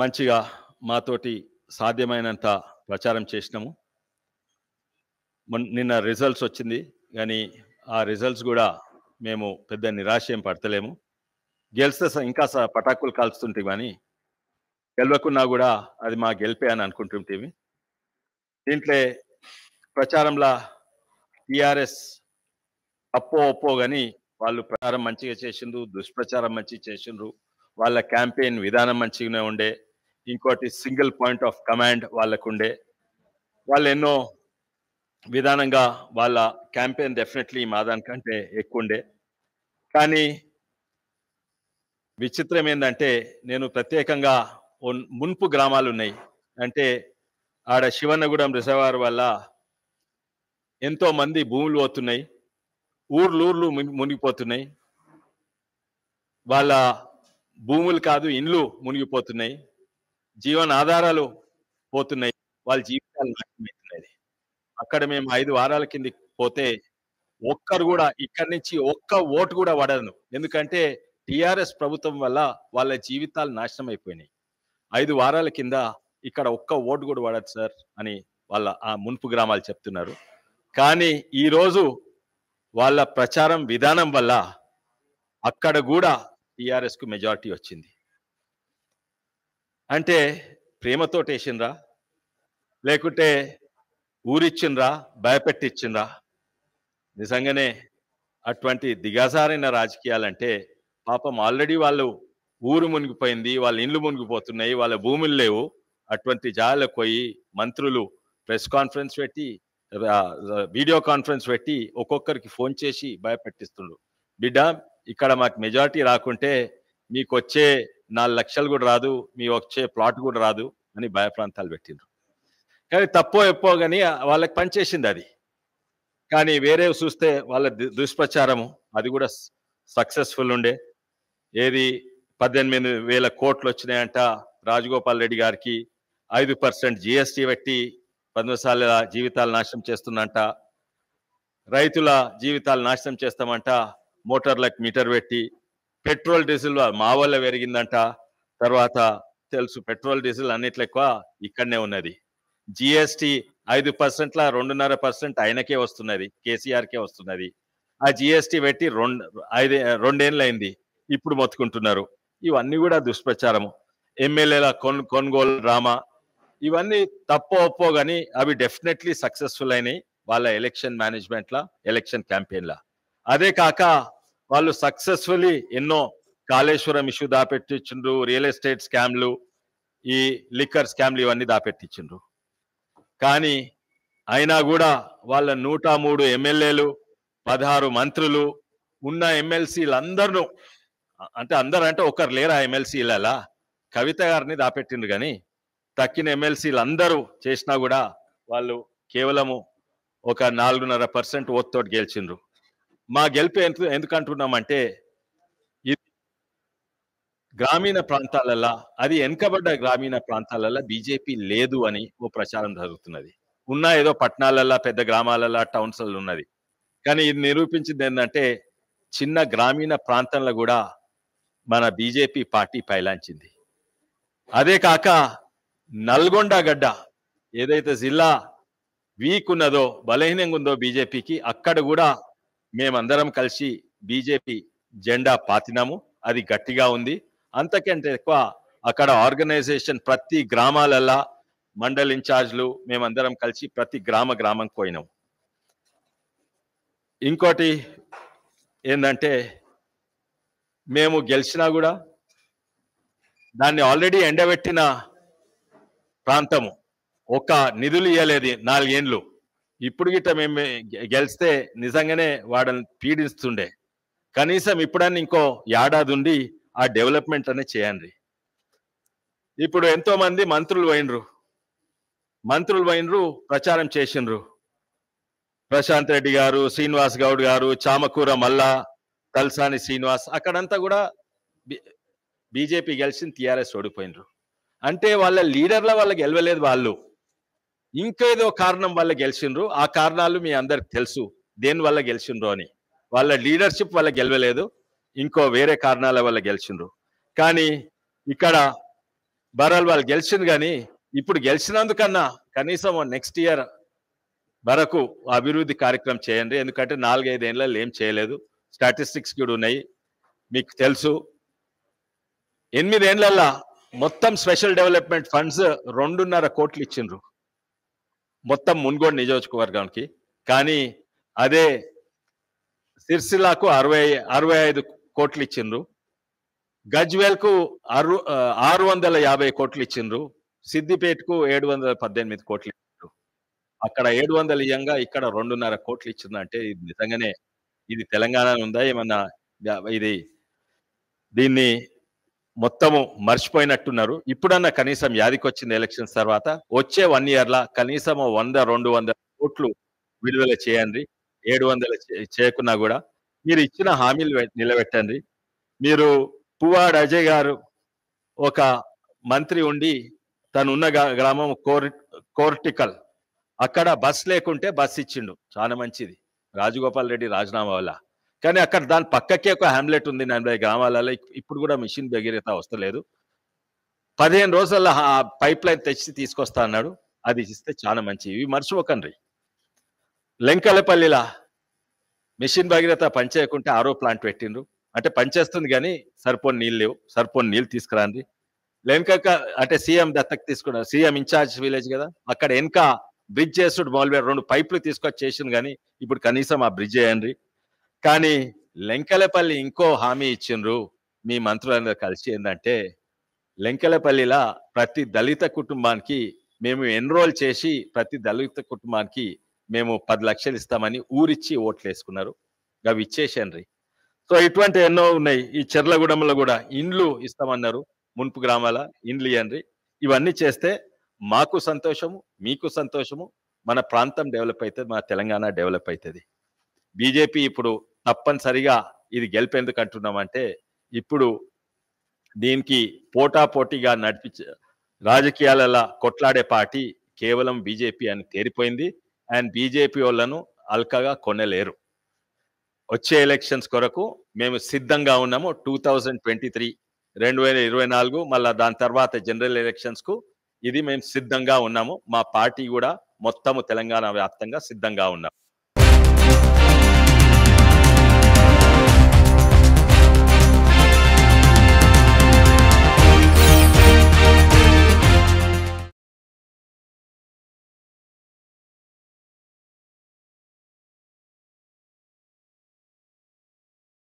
మంచిగా మాతోటి సాధ్యమైనంత ప్రచారం చేసినాము మొన్- నిన్న రిజల్ట్స్ వచ్చింది కానీ ఆ రిజల్ట్స్ కూడా మేము పెద్ద నిరాశ ఏం పడతలేము గెలిస్తే స- ఇంకా స- పటాకులు కాల్స్తుంటే కానీ గెలవకున్నా కూడా అది మా గెలిపే అని అనుకుంటుంటేమి దీంట్లో ప్రచారంలో టిఆర్ఎస్ అప్పో ఒప్పో కానీ వాళ్ళు ప్రచారం మంచిగా చేసిండ్రు దుష్ప్రచారం మంచిగా చేసిండ్రు వాళ్ళ క్యాంపెయిన్ విధానం మంచిగానే ఉండే ఇంకోటి సింగిల్ పాయింట్ ఆఫ్ కమాండ్ వాళ్ళకు ఉండే వాళ్ళు ఎన్నో విధానంగా వాళ్ళ క్యాంపెయిన్ డెఫినెట్లీ మా దానికంటే ఎక్కువ ఉండే కానీ విచిత్రం ఏంటంటే నేను ప్రత్యేకంగా ఉన్- మున్పు గ్రామాలు ఉన్నాయి అంటే ఆడ శివన్నగూడెం రిజర్వాయర్ వల్ల ఎంతో మంది భూములు పోతున్నాయి ఊర్లు ఊర్లు ముని- మునిగిపోతున్నాయి వాళ్ళ భూములు కాదు ఇండ్లు మునిగిపోతున్నాయి జీవన ఆధారాలు పోతున్నాయి వాళ్ళ జీవితాలు నాశనమవుతున్నాయి అక్కడ మేము ఐదు వారాల కింద పోతే ఒక్కరు కూడా ఇక్కడి నుంచి ఒక్క ఓటు కూడా పడదు ఎందుకంటే టిఆర్ఎస్ ప్రభుత్వం వల్ల వాళ్ళ జీవితాలు నాశనం అయిపోయినాయి ఐదు వారాల కింద ఇక్కడ ఒక్క ఓటు కూడా పడదు సార్ అని వాళ్ళ ఆ మున్పు గ్రామాలు చెప్తున్నారు కానీ ఈ రోజు వాళ్ళ ప్రచారం విధానం వల్ల అక్కడ కూడా టిఆర్ఎస్ కు మెజారిటీ వచ్చింది అంటే ప్రేమతో వేసిండ్రా లేకుంటే ఊరిచ్చిండ్రా భయపెట్టిచ్చిండ్రా నిజంగానే అటువంటి దిగజారైన రాజకీయాలంటే పాపం ఆల్రెడీ వాళ్ళు ఊరు మునిగిపోయింది వాళ్ళ ఇండ్లు మునిగిపోతున్నాయి వాళ్ళ భూములు లేవు అటువంటి జాగాలకు పోయి మంత్రులు ప్రెస్ కాన్ఫరెన్స్ పెట్టి ఆ, వీడియో కాన్ఫరెన్స్ పెట్టి ఒక్కొక్కరికి ఫోన్ చేసి భయపెట్టిస్తుండ్రు బిడ్డ ఇక్కడ మాకు మెజారిటీ రాకుంటే మీకు వచ్చే నాలుగు లక్షలు కూడా రాదు మీ వచ్చే ప్లాట్ కూడా రాదు అని భయప్రాంతాలు పెట్టిండ్రు కానీ తప్పో ఎప్పో కానీ వాళ్ళకి పనిచేసింది అది కానీ వేరే చూస్తే వాళ్ళ దు- దుష్ప్రచారము అది కూడా సక్సెస్ఫుల్ ఉండే ఏది పద్దెనిమిది వేల కోట్లు వచ్చినాయంట రాజగోపాల్ రెడ్డి గారికి ఐదు పర్సెంట్ జిఎస్టీ పెట్టి పద్మశాల జీవితాలు నాశనం చేస్తుందంట రైతుల జీవితాలు నాశనం చేస్తామంట మోటార్లకు మీటర్ పెట్టి పెట్రోల్ డీజిల్ మా వల్ల పెరిగిందంట తర్వాత తెలుసు పెట్రోల్ డీజిల్ అన్నిట్లో ఎక్కువ ఇక్కడనే ఉన్నది జిఎస్టి ఐదు పర్సెంట్ల రెండున్నర పర్సెంట్ ఆయనకే వస్తున్నది కేసీఆర్కే వస్తున్నది ఆ జిఎస్టి పెట్టి రెండు ఐదు రెండేళ్ళు అయింది ఇప్పుడు మొత్తుకుంటున్నారు ఇవన్నీ కూడా దుష్ప్రచారము ఎమ్మెల్యేల కొన్ కొనుగోలు డ్రామా ఇవన్నీ తప్పో ఒప్పో కానీ అవి డెఫినెట్లీ సక్సెస్ఫుల్ అయినాయి వాళ్ళ ఎలక్షన్ మేనేజ్మెంట్ లా ఎలక్షన్ క్యాంపెయిన్ లా అదే కాక వాళ్ళు సక్సెస్ఫుల్లీ ఎన్నో కాళేశ్వరం ఇష్యూ దాపెట్టించిండ్రు రియల్ ఎస్టేట్ స్కామ్లు ఈ లిక్కర్ స్కామ్లు ఇవన్నీ దాపెట్టించిండ్రు కానీ అయినా కూడా వాళ్ళ నూట మూడు ఎమ్మెల్యేలు పదహారు మంత్రులు ఉన్న ఎమ్మెల్సీలు అందరూ అంటే అందరూ అంటే ఒకరు లేరా ఎమ్మెల్సీలలా కవిత గారిని దాపెట్టిండ్రు కానీ తక్కిన ఎమ్మెల్సీలు అందరూ చేసినా కూడా వాళ్ళు కేవలము ఒక నాలుగున్నర పర్సెంట్ ఓత్తోటి గెలిచిండ్రు మా గెలుపు ఎందుకు ఎందుకు అంటున్నామంటే ఇది గ్రామీణ ప్రాంతాలలో అది వెనుకబడ్డ గ్రామీణ ప్రాంతాలలో బీజేపీ లేదు అని ఓ ప్రచారం జరుగుతున్నది ఉన్న ఏదో పట్టణాలలో పెద్ద గ్రామాలలో టౌన్స్ ఉన్నది కానీ ఇది నిరూపించింది ఏంటంటే చిన్న గ్రామీణ ప్రాంతంలో కూడా మన బీజేపీ పార్టీ పైలాంచింది అదే కాక నల్గొండ గడ్డ ఏదైతే జిల్లా వీక్ ఉన్నదో బలహీనంగా ఉందో బీజేపీకి అక్కడ కూడా మేమందరం కలిసి బీజేపీ జెండా పాతినాము అది గట్టిగా ఉంది అంతకంటే ఎక్కువ అక్కడ ఆర్గనైజేషన్ ప్రతి గ్రామాలల్లా మండల్ ఇన్ఛార్జ్లు మేమందరం కలిసి ప్రతి గ్రామ గ్రామం పోయినాం ఇంకోటి ఏంటంటే మేము గెలిచినా కూడా దాన్ని ఆల్రెడీ ఎండబెట్టిన ప్రాంతము ఒక నిధులు ఇవ్వలేదు నాలుగేండ్లు ఇప్పుడు గిట్ట మేము గె- గెలిస్తే నిజంగానే వాడని పీడిస్తుండే కనీసం ఇప్పుడన్నా ఇంకో ఏడాది ఉండి ఆ డెవలప్మెంట్ అనేది చేయండి ఇప్పుడు ఎంతో మంది మంత్రులు పోయినరు మంత్రులు పోయినరు ప్రచారం చేసిండ్రు ప్రశాంత్ రెడ్డి గారు శ్రీనివాస్ గౌడ్ గారు చామకూర మల్లా తలసాని శ్రీనివాస్ అక్కడంతా కూడా బీజేపీ గెలిచింది టీఆర్ఎస్ ఓడిపోయినరు అంటే వాళ్ళ లీడర్ల వల్ల గెలవలేదు వాళ్ళు ఇంకేదో కారణం వల్ల గెలిచిండ్రు ఆ కారణాలు మీ అందరికి తెలుసు దేని వల్ల గెలిచిండ్రు అని వాళ్ళ లీడర్షిప్ వల్ల గెలవలేదు ఇంకో వేరే కారణాల వల్ల గెలిచిండ్రు కానీ ఇక్కడ బరాలు వాళ్ళు గెలిచింది కానీ ఇప్పుడు గెలిచినందుకన్నా కనీసం నెక్స్ట్ ఇయర్ వరకు అభివృద్ధి కార్యక్రమం చేయండి ఎందుకంటే నాలుగైదేళ్లలో ఏం చేయలేదు స్టాటిస్టిక్స్ కూడా ఉన్నాయి మీకు తెలుసు ఎనిమిదేళ్లలో మొత్తం స్పెషల్ డెవలప్మెంట్ ఫండ్స్ రెండున్నర కోట్లు ఇచ్చిండ్రు మొత్తం మున్గోడు నియోజకవర్గానికి కానీ అదే సిరిసిల్లాకు అరవై అరవై ఐదు కోట్లు ఇచ్చిండ్రు గజ్వేల్కు అరు ఆ, ఆరు వందల యాభై కోట్లు ఇచ్చిండ్రు సిద్దిపేటకు ఏడు వందల పద్దెనిమిది కోట్లు ఇచ్చిండ్రు అక్కడ ఏడు వందల ఇయ్యంగా ఇక్కడ రెండున్నర కోట్లు ఇచ్చిండ్రు అంటే ఇది నిజంగానే ఇది తెలంగాణ ఉందా ఏమన్నా యా- ఇది దీన్ని మొత్తము మర్చిపోయినట్టున్నారు ఇప్పుడన్నా కనీసం యాదికి వచ్చింది ఎలక్షన్స్ తర్వాత వచ్చే వన్ ఇయర్ లా కనీసం వంద రెండు వందల కోట్లు విడుదల చేయండి ఏడు వందలు చే- చేయకున్నా కూడా మీరు ఇచ్చిన హామీలు వె- నిలబెట్టండి మీరు పువ్వాడ అజయ్ గారు ఒక మంత్రి ఉండి తను ఉన్న గా- గ్రామం కోర్ కోర్టికల్ అక్కడ బస్ లేకుంటే బస్ ఇచ్చిండు చాలా మంచిది రాజగోపాల్ రెడ్డి రాజీనామా వల్ల కానీ అక్కడ దాని పక్కకే ఒక హ్యామ్లెట్ ఉంది నలభై గ్రామాలలో ఇప్- ఇప్పుడు కూడా మిషన్ భగీరథ వస్తలేదు పదిహేను రోజుల్లో ఆ పైప్ లైన్ తెచ్చి తీసుకొస్తా అన్నాడు అది ఇస్తే చాలా మంచి ఇవి మర్చిపోకండి లెంకలపల్లిలా మిషన్ భగీరథ పనిచేయకుంటే ఆరో ప్లాంట్ పెట్టిండ్రు అంటే పనిచేస్తుంది కానీ సరిపోని నీళ్ళు లేవు సరిపోని నీళ్ళు తీసుకురాండి వెనక అంటే సీఎం దత్తకు తీసుకున్నారు సీఎం ఇన్ఛార్జ్ విలేజ్ కదా అక్కడ వెనక బ్రిడ్జ్ చేసుడు మొదలు రెండు పైపులు తీసుకొచ్చి చేసింది కానీ ఇప్పుడు కనీసం ఆ బ్రిడ్జ్ చేయండి కానీ లెంకలపల్లి ఇంకో హామీ ఇచ్చిండ్రు మీ మంత్రులందరూ కలిసి ఏంటంటే లెంకలపల్లిలా ప్రతి దళిత కుటుంబానికి మేము ఎన్రోల్ చేసి ప్రతి దళిత కుటుంబానికి మేము పది లక్షలు ఇస్తామని ఊరిచ్చి ఓట్లు వేసుకున్నారు అవి ఇచ్చేసేయండి సో ఇటువంటి ఎన్నో ఉన్నాయి ఈ చెర్లగూడెంలో కూడా ఇండ్లు ఇస్తామన్నారు మున్పు గ్రామాల ఇండ్లు ఇవ్వండి ఇవన్నీ చేస్తే మాకు సంతోషము మీకు సంతోషము మన ప్రాంతం డెవలప్ అవుతుంది మన తెలంగాణ డెవలప్ అవుతుంది బీజేపీ ఇప్పుడు తప్పనిసరిగా ఇది గెలిపేందుకు అంటున్నామంటే ఇప్పుడు దీనికి పోటాపోటీగా నడిపించే రాజకీయాలలో కొట్లాడే పార్టీ కేవలం బీజేపీ అని తేరిపోయింది అండ్ బీజేపీ వాళ్ళను అల్కగా కొనలేరు వచ్చే ఎలక్షన్స్ కొరకు మేము సిద్ధంగా ఉన్నాము టూ థౌజండ్ ట్వంటీ త్రీ రెండు వేల ఇరవై నాలుగు మళ్ళా దాని తర్వాత జనరల్ ఎలక్షన్స్ కు ఇది మేము సిద్ధంగా ఉన్నాము మా పార్టీ కూడా మొత్తము తెలంగాణ వ్యాప్తంగా సిద్ధంగా ఉన్నాం